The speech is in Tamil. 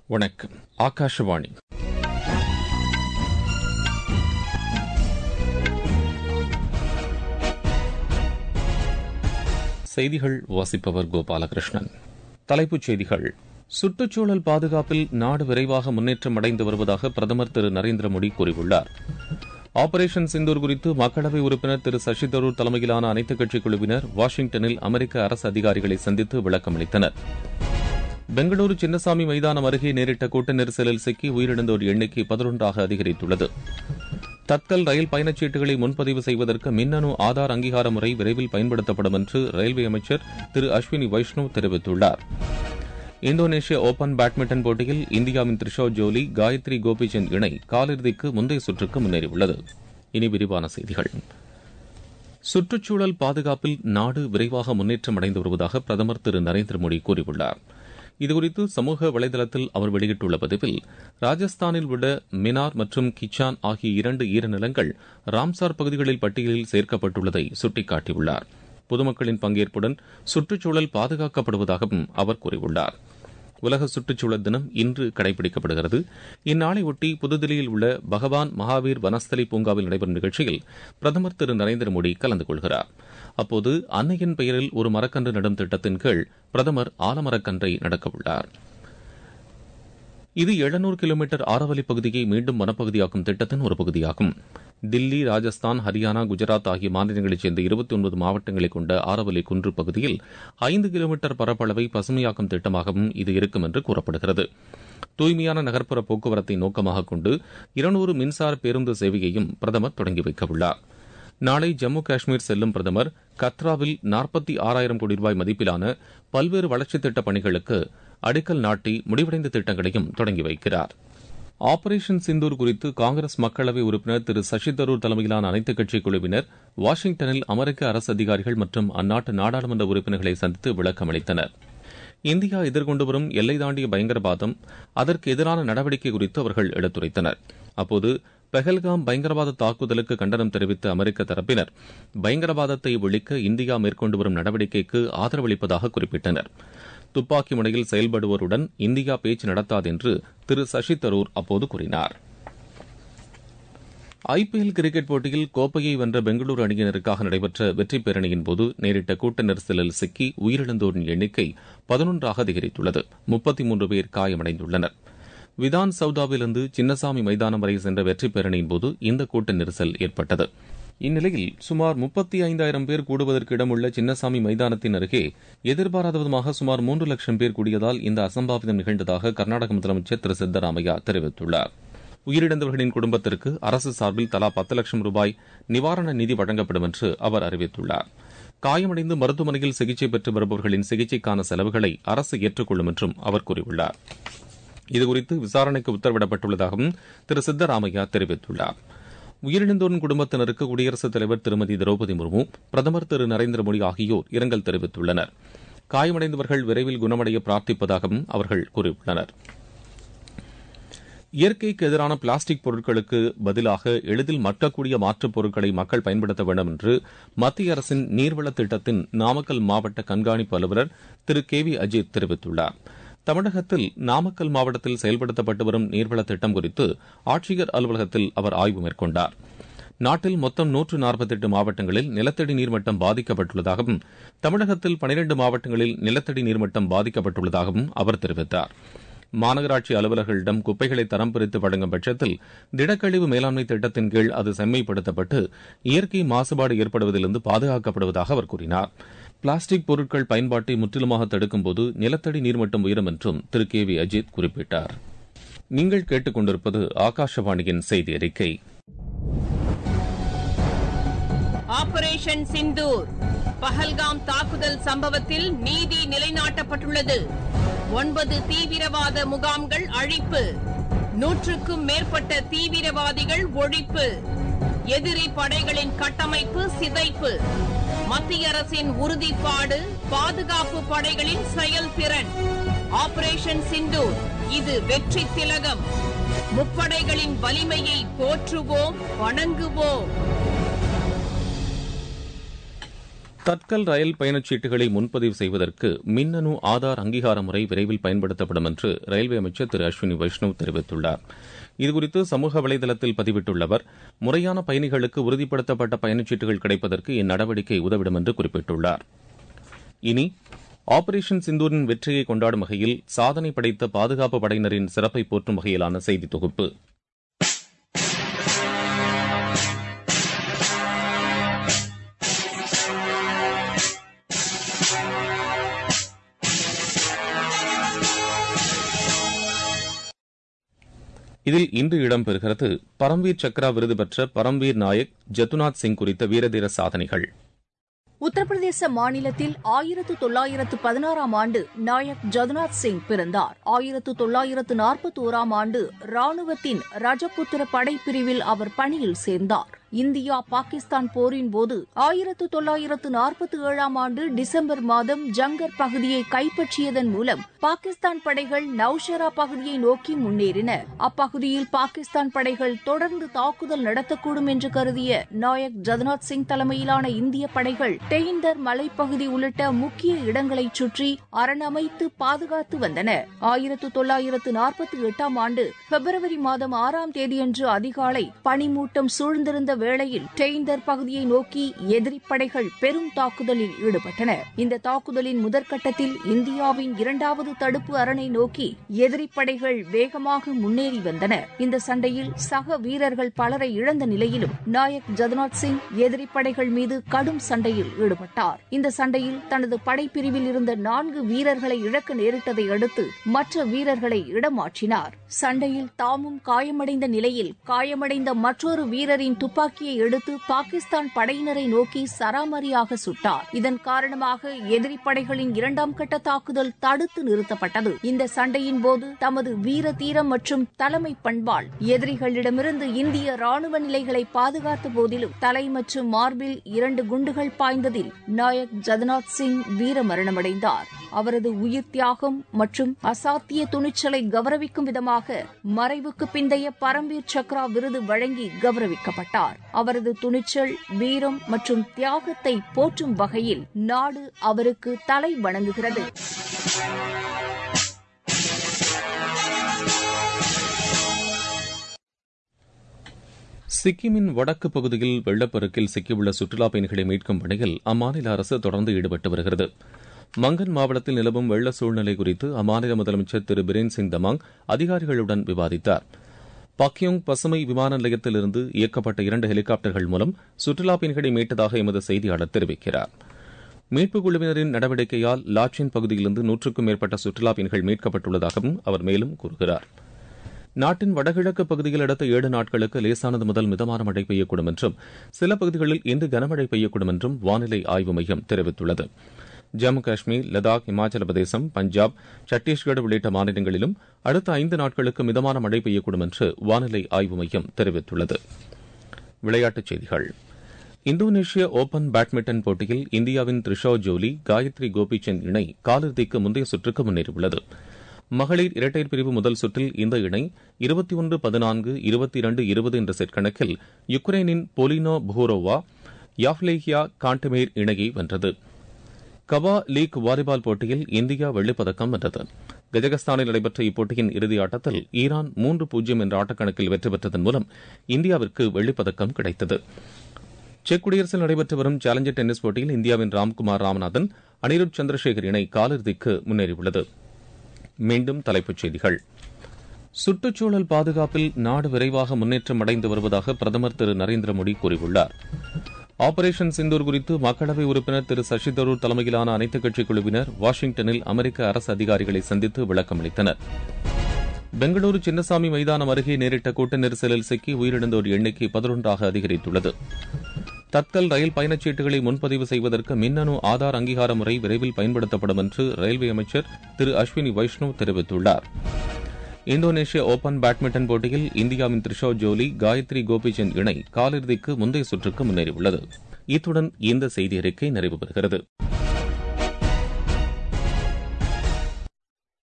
வணக்கம் ஆகாஷவாணி செய்திகள் வாசிப்பவர் கோபாலகிருஷ்ணன் தலைப்புச் செய்திகள் சுற்றுச்சூழல் பாதுகாப்பில் நாடு விரைவாக முன்னேற்றம் அடைந்து வருவதாக பிரதமர் திரு நரேந்திர மோடி கூறியுள்ளார் ஆபரேஷன் சிந்தூர் குறித்து மக்களவை உறுப்பினர் திரு சசி தரூர் தலைமையிலான அனைத்துக் கட்சிக் குழுவினர் வாஷிங்டனில் அமெரிக்க அரசு அதிகாரிகளை சந்தித்து விளக்கமளித்தனர் பெங்களூரு சின்னசாமி மைதானம் அருகே நேரிட்ட கூட்ட நெரிசலில் சிக்கி உயிரிழந்தோர் எண்ணிக்கை பதினொன்றாக அதிகரித்துள்ளது தத்கல் ரயில் பயணச்சீட்டுகளை முன்பதிவு செய்வதற்கு மின்னணு ஆதார் அங்கீகார முறை விரைவில் பயன்படுத்தப்படும் என்று ரயில்வே அமைச்சர் திரு அஸ்வினி வைஷ்ணவ் தெரிவித்துள்ளார் இந்தோனேஷிய ஓபன் பேட்மிண்டன் போட்டியில் இந்தியாவின் த்ரிஷா ஜோலி காயத்ரி கோபிச்சந்த் இணை காலிறுதிக்கு முந்தைய சுற்றுக்கு முன்னேறியுள்ளது இனி விரிவான செய்திகள் சுற்றுச்சூழல் பாதுகாப்பில் நாடு விரைவாக முன்னேற்றம் அடைந்து வருவதாக பிரதமர் திரு நரேந்திர மோடி கூறியுள்ளார் இதுகுறித்து சமூக வலைதளத்தில் அவர் வெளியிட்டுள்ள பதிவில் ராஜஸ்தானில் உள்ள மினார் மற்றும் கிச்சான் ஆகிய இரண்டு ஈரநிலங்கள் ராம்சார் பகுதிகளில் பட்டியலில் சேர்க்கப்பட்டுள்ளதை சுட்டிக்காட்டியுள்ளார் பொதுமக்களின் பங்கேற்புடன் சுற்றுச்சூழல் பாதுகாக்கப்படுவதாகவும் அவர் கூறியுள்ளார் உலக சுற்றுச்சூழல் தினம் இன்று கடைபிடிக்கப்படுகிறது இந்நாளையொட்டி புதுதில்லியில் உள்ள பகவான் மகாவீர் வனஸ்தலி பூங்காவில் நடைபெறும் நிகழ்ச்சியில் பிரதமர் திரு நரேந்திர மோடி கலந்து கொள்கிறார் அப்போது அன்னையின் பெயரில் ஒரு மரக்கன்று நடும் திட்டத்தின் கீழ் பிரதமர் ஆலமரக்கன்றை நடக்கவுள்ளார் இது எழுநூறு கிலோமீட்டர் ஆரவலி பகுதியை மீண்டும் வனப்பகுதியாக்கும் திட்டத்தின் ஒரு பகுதியாகும் தில்லி ராஜஸ்தான் ஹரியானா குஜராத் ஆகிய மாநிலங்களைச் சேர்ந்த இருபத்தி ஒன்பது மாவட்டங்களை கொண்ட ஆரவலி குன்று பகுதியில் ஐந்து கிலோமீட்டர் பரப்பளவை பசுமையாக்கும் திட்டமாகவும் இது இருக்கும் என்று கூறப்படுகிறது தூய்மையான நகர்ப்புற போக்குவரத்தை நோக்கமாக கொண்டு இருநூறு மின்சார பேருந்து சேவையையும் பிரதமர் தொடங்கி வைக்கவுள்ளார் நாளை ஜம்மு காஷ்மீர் செல்லும் பிரதமர் கத்ராவில் நாற்பத்தி ஆறாயிரம் கோடி ரூபாய் மதிப்பிலான பல்வேறு வளர்ச்சித் திட்டப் பணிகளுக்கு அடிக்கல் நாட்டி முடிவடைந்த திட்டங்களையும் தொடங்கி வைக்கிறார் ஆபரேஷன் சிந்தூர் குறித்து காங்கிரஸ் மக்களவை உறுப்பினர் திரு சசி தரூர் தலைமையிலான அனைத்துக் கட்சிக் குழுவினர் வாஷிங்டனில் அமெரிக்க அரசு அதிகாரிகள் மற்றும் அந்நாட்டு நாடாளுமன்ற உறுப்பினர்களை சந்தித்து விளக்கம் அளித்தனர் இந்தியா எதிர்கொண்டு வரும் எல்லை தாண்டிய பயங்கரவாதம் அதற்கு எதிரான நடவடிக்கை குறித்து அவர்கள் எடுத்துரைத்தனர் அப்போது பெஹல்காம் பயங்கரவாத தாக்குதலுக்கு கண்டனம் தெரிவித்த அமெரிக்க தரப்பினர் பயங்கரவாதத்தை ஒழிக்க இந்தியா மேற்கொண்டு வரும் நடவடிக்கைக்கு ஆதரவளிப்பதாக குறிப்பிட்டனர் துப்பாக்கி முனையில் செயல்படுவோருடன் இந்தியா பேச்சு நடத்தாது என்று திரு சசி தரூர் அப்போது கூறினார் ஐபிஎல் கிரிக்கெட் போட்டியில் கோப்பையை வென்ற பெங்களூரு அணியினருக்காக நடைபெற்ற வெற்றிப் பேரணியின் போது நேரிட்ட கூட்ட நெரிசலில் சிக்கி உயிரிழந்தோரின் எண்ணிக்கை பதினொன்றாக அதிகரித்துள்ளது முப்பத்தி மூன்று பேர் காயமடைந்துள்ளனர் விதான் சவுதாவிலிருந்து சின்னசாமி மைதானம் வரை சென்ற வெற்றிப் பேரணியின் போது இந்த கூட்ட நெரிசல் ஏற்பட்டது இந்நிலையில் சுமார் முப்பத்தி ஐந்தாயிரம் பேர் கூடுவதற்கு இடமுள்ள சின்னசாமி மைதானத்தின் அருகே எதிர்பாராத விதமாக சுமார் மூன்று லட்சம் பேர் கூடியதால் இந்த அசம்பாவிதம் நிகழ்ந்ததாக கர்நாடக முதலமைச்சர் திரு சித்தராமையா தெரிவித்துள்ளார் உயிரிழந்தவர்களின் குடும்பத்திற்கு அரசு சார்பில் தலா பத்து லட்சம் ரூபாய் நிவாரண நிதி வழங்கப்படும் என்று அவர் அறிவித்துள்ளார் காயமடைந்து மருத்துவமனையில் சிகிச்சை பெற்று வருபவர்களின் சிகிச்சைக்கான செலவுகளை அரசு ஏற்றுக்கொள்ளும் என்றும் அவர் கூறியுள்ளார் இதுகுறித்து விசாரணைக்கு உத்தரவிடப்பட்டுள்ளதாகவும் திரு சித்தராமையா தெரிவித்துள்ளார் உயிரிழந்தோரின் குடும்பத்தினருக்கு குடியரசுத் தலைவர் திருமதி திரௌபதி முர்மு பிரதமர் திரு நரேந்திர மோடி ஆகியோர் இரங்கல் தெரிவித்துள்ளனர் காயமடைந்தவர்கள் விரைவில் குணமடைய பிரார்த்திப்பதாகவும் அவர்கள் கூறியுள்ளனர் இயற்கைக்கு எதிரான பிளாஸ்டிக் பொருட்களுக்கு பதிலாக எளிதில் மக்கக்கூடிய மாற்றுப் பொருட்களை மக்கள் பயன்படுத்த வேண்டும் என்று மத்திய அரசின் நீர்வள திட்டத்தின் நாமக்கல் மாவட்ட கண்காணிப்பு அலுவலர் திரு கே வி அஜித் தெரிவித்துள்ளார் தமிழகத்தில் நாமக்கல் மாவட்டத்தில் செயல்படுத்தப்பட்டு வரும் நீர்வள திட்டம் குறித்து ஆட்சியர் அலுவலகத்தில் அவர் ஆய்வு மேற்கொண்டார் நாட்டில் மொத்தம் நூற்று நாற்பத்தெட்டு மாவட்டங்களில் நிலத்தடி நீர்மட்டம் பாதிக்கப்பட்டுள்ளதாகவும் தமிழகத்தில் பனிரண்டு மாவட்டங்களில் நிலத்தடி நீர்மட்டம் பாதிக்கப்பட்டுள்ளதாகவும் அவர் தெரிவித்தார் மாநகராட்சி அலுவலர்களிடம் குப்பைகளை தரம் பிரித்து வழங்கும் பட்சத்தில் திடக்கழிவு மேலாண்மை திட்டத்தின் கீழ் அது செம்மைப்படுத்தப்பட்டு இயற்கை மாசுபாடு ஏற்படுவதிலிருந்து பாதுகாக்கப்படுவதாக அவர் கூறினார் பிளாஸ்டிக் பொருட்கள் பயன்பாட்டை முற்றிலுமாக தடுக்கும்போது நிலத்தடி நீர்மட்டம் உயரும் என்றும் திரு கே வி அஜித் குறிப்பிட்டார் நீங்கள் கேட்டுக்கொண்டிருப்பது ஆகாஷவாணியின் செய்தி அறிக்கை ஆபரேஷன் சிந்தூர் பஹல்காம் தாக்குதல் சம்பவத்தில் நீதி நிலைநாட்டப்பட்டுள்ளது ஒன்பது தீவிரவாத முகாம்கள் அழிப்பு நூற்றுக்கும் மேற்பட்ட தீவிரவாதிகள் ஒழிப்பு எதிரி படைகளின் கட்டமைப்பு சிதைப்பு மத்திய அரசின் உறுதிப்பாடு பாதுகாப்பு படைகளின் செயல்திறன் ஆபரேஷன் சிந்தூர் இது வெற்றி திலகம் முப்படைகளின் வலிமையை போற்றுவோம் வணங்குவோம் தட்கல் ரயில் பயணச்சீட்டுகளை முன்பதிவு செய்வதற்கு மின்னணு ஆதார் அங்கீகார முறை விரைவில் பயன்படுத்தப்படும் என்று ரயில்வே அமைச்சர் திரு அஸ்வினி வைஷ்ணவ் தெரிவித்துள்ளார் இதுகுறித்து சமூக வலைதளத்தில் பதிவிட்டுள்ள அவர் முறையான பயணிகளுக்கு உறுதிப்படுத்தப்பட்ட பயணச்சீட்டுகள் கிடைப்பதற்கு இந்நடவடிக்கை உதவிடும் என்று குறிப்பிட்டுள்ளார் இனி ஆபரேஷன் சிந்தூரின் வெற்றியை கொண்டாடும் வகையில் சாதனை படைத்த பாதுகாப்பு படையினரின் சிறப்பை போற்றும் வகையிலான செய்தி தொகுப்பு இதில் இன்று இடம்பெறுகிறது பரம்வீர் சக்ரா விருது பெற்ற பரம்வீர் நாயக் ஜத்துநாத் சிங் குறித்த வீரதீர சாதனைகள் உத்தரப்பிரதேச மாநிலத்தில் ஆயிரத்து தொள்ளாயிரத்து பதினாறாம் ஆண்டு நாயக் ஜதுநாத் சிங் பிறந்தார் ஆயிரத்து தொள்ளாயிரத்து நாற்பத்தோராம் ஆண்டு ராணுவத்தின் ரஜபுத்திர படைப்பிரிவில் அவர் பணியில் சேர்ந்தார் இந்தியா பாகிஸ்தான் போரின் போது ஆயிரத்து தொள்ளாயிரத்து நாற்பத்தி ஏழாம் ஆண்டு டிசம்பர் மாதம் ஜங்கர் பகுதியை கைப்பற்றியதன் மூலம் பாகிஸ்தான் படைகள் நௌஷரா பகுதியை நோக்கி முன்னேறின அப்பகுதியில் பாகிஸ்தான் படைகள் தொடர்ந்து தாக்குதல் நடத்தக்கூடும் என்று கருதிய நாயக் ஜதுநாத் சிங் தலைமையிலான இந்திய படைகள் டெயிண்டர் மலைப்பகுதி உள்ளிட்ட முக்கிய இடங்களை சுற்றி அரணமைத்து பாதுகாத்து வந்தன ஆயிரத்து தொள்ளாயிரத்து நாற்பத்தி எட்டாம் ஆண்டு பிப்ரவரி மாதம் ஆறாம் தேதியன்று அதிகாலை பனிமூட்டம் சூழ்ந்திருந்த வேளையில் டெயிண்டர் பகுதியை நோக்கி எதிரி படைகள் பெரும் தாக்குதலில் ஈடுபட்டன இந்த தாக்குதலின் முதற்கட்டத்தில் இந்தியாவின் இரண்டாவது தடுப்பு அரணை நோக்கி எதிரி படைகள் வேகமாக முன்னேறி வந்தன இந்த சண்டையில் சக வீரர்கள் பலரை இழந்த நிலையிலும் நாயக் ஜதுநாத் சிங் எதிரி படைகள் மீது கடும் சண்டையில் ஈடுபட்டார் இந்த சண்டையில் தனது படைப்பிரிவில் இருந்த நான்கு வீரர்களை இழக்க நேரிட்டதை அடுத்து மற்ற வீரர்களை இடமாற்றினார் சண்டையில் தாமும் காயமடைந்த நிலையில் காயமடைந்த மற்றொரு வீரரின் துப்பாக்கியை எடுத்து பாகிஸ்தான் படையினரை நோக்கி சராமரியாக சுட்டார் இதன் காரணமாக எதிரி படைகளின் இரண்டாம் கட்ட தாக்குதல் தடுத்து நிறுத்தப்பட்டது இந்த சண்டையின் போது தமது வீர தீரம் மற்றும் தலைமை பண்பால் எதிரிகளிடமிருந்து இந்திய ராணுவ நிலைகளை பாதுகாத்த போதிலும் தலை மற்றும் மார்பில் இரண்டு குண்டுகள் பாய்ந்ததில் நாயக் ஜதநாத் சிங் வீரமரணமடைந்தார் அவரது உயிர் தியாகம் மற்றும் அசாத்திய துணிச்சலை கௌரவிக்கும் விதமாக மறைவுக்கு பிந்தைய பரம்வீர் சக்ரா விருது வழங்கி கௌரவிக்கப்பட்டார் அவரது துணிச்சல் வீரம் மற்றும் தியாகத்தை போற்றும் வகையில் நாடு அவருக்கு தலை வணங்குகிறது சிக்கிமின் வடக்கு பகுதியில் வெள்ளப்பெருக்கில் சிக்கியுள்ள சுற்றுலாப் பயணிகளை மீட்கும் பணியில் அம்மாநில அரசு தொடர்ந்து ஈடுபட்டு வருகிறது மங்கன் மாவட்டத்தில் நிலவும் வெள்ள சூழ்நிலை குறித்து அம்மாநில முதலமைச்சர் திரு பிரேன் சிங் தமாங் அதிகாரிகளுடன் விவாதித்தார் பக்யோங் பசுமை விமான நிலையத்திலிருந்து இயக்கப்பட்ட இரண்டு ஹெலிகாப்டர்கள் மூலம் சுற்றுலாப் பயணிகளை மீட்டதாக எமது செய்தியாளர் தெரிவிக்கிறார் மீட்புக் குழுவினரின் நடவடிக்கையால் லாச்சின் பகுதியிலிருந்து நூற்றுக்கும் மேற்பட்ட சுற்றுலாப் பயணிகள் மீட்கப்பட்டுள்ளதாகவும் அவர் மேலும் கூறுகிறார் நாட்டின் வடகிழக்கு பகுதியில் அடுத்த ஏழு நாட்களுக்கு லேசானது முதல் மிதமான மழை பெய்யக்கூடும் என்றும் சில பகுதிகளில் இன்று கனமழை பெய்யக்கூடும் என்றும் வானிலை ஆய்வு மையம் தெரிவித்துள்ளது ஜம்மு காஷ்மீர் லடாக் இமாச்சல பிரதேசம் பஞ்சாப் சத்தீஸ்கர் உள்ளிட்ட மாநிலங்களிலும் அடுத்த ஐந்து நாட்களுக்கு மிதமான மழை பெய்யக்கூடும் என்று வானிலை ஆய்வு மையம் தெரிவித்துள்ளது விளையாட்டுச் செய்திகள் இந்தோனேஷிய ஓபன் பேட்மிண்டன் போட்டியில் இந்தியாவின் த்ரிஷா ஜோலி காயத்ரி கோபிச்சந்த் இணை காலிறுதிக்கு முந்தைய சுற்றுக்கு முன்னேறியுள்ளது மகளிர் இரட்டையர் பிரிவு முதல் சுற்றில் இந்த இணை இருபத்தி ஒன்று பதினான்கு இருபத்தி இரண்டு இருபது என்ற செட் கணக்கில் யுக்ரைனின் பொலினோ புஹோரோவா யாஃப்லேஹியா காண்டமேர் இணையை வென்றது கவா லீக் வாலிபால் போட்டியில் இந்தியா வெள்ளிப்பதக்கம் வென்றது கஜகஸ்தானில் நடைபெற்ற இப்போட்டியின் இறுதி ஆட்டத்தில் ஈரான் மூன்று பூஜ்ஜியம் என்ற ஆட்டக்கணக்கில் வெற்றி பெற்றதன் மூலம் இந்தியாவிற்கு வெள்ளிப்பதக்கம் கிடைத்தது செக் குடியரசில் நடைபெற்று வரும் சேலஞ்சர் டென்னிஸ் போட்டியில் இந்தியாவின் ராம்குமார் ராமநாதன் அனிருத் சந்திரசேகர் இணை காலிறுதிக்கு முன்னேறியுள்ளது மீண்டும் தலைப்புச் செய்திகள் சுற்றுச்சூழல் பாதுகாப்பில் நாடு விரைவாக முன்னேற்றம் அடைந்து வருவதாக பிரதமர் திரு நரேந்திர மோடி கூறியுள்ளார் ஆபரேஷன் சிந்தூர் குறித்து மக்களவை உறுப்பினர் திரு சசி தரூர் தலைமையிலான அனைத்துக் கட்சிக் குழுவினர் வாஷிங்டனில் அமெரிக்க அரசு அதிகாரிகளை சந்தித்து விளக்கமளித்தனர் பெங்களூரு சின்னசாமி மைதானம் அருகே நேரிட்ட கூட்ட நெரிசலில் சிக்கி உயிரிழந்தோர் எண்ணிக்கை பதினொன்றாக அதிகரித்துள்ளது தத்கல் ரயில் பயணச்சீட்டுகளை முன்பதிவு செய்வதற்கு மின்னணு ஆதார் அங்கீகார முறை விரைவில் பயன்படுத்தப்படும் என்று ரயில்வே அமைச்சர் திரு அஸ்வினி வைஷ்ணவ் தெரிவித்துள்ளார் இந்தோனேஷிய ஓபன் பேட்மிண்டன் போட்டியில் இந்தியாவின் த்ரிஷா ஜோலி காயத்ரி கோபிச்சந்த் இணை காலிறுதிக்கு முந்தைய சுற்றுக்கு முன்னேறியுள்ளது இத்துடன் இந்த செய்தி அறிக்கை நிறைவு பெறுகிறது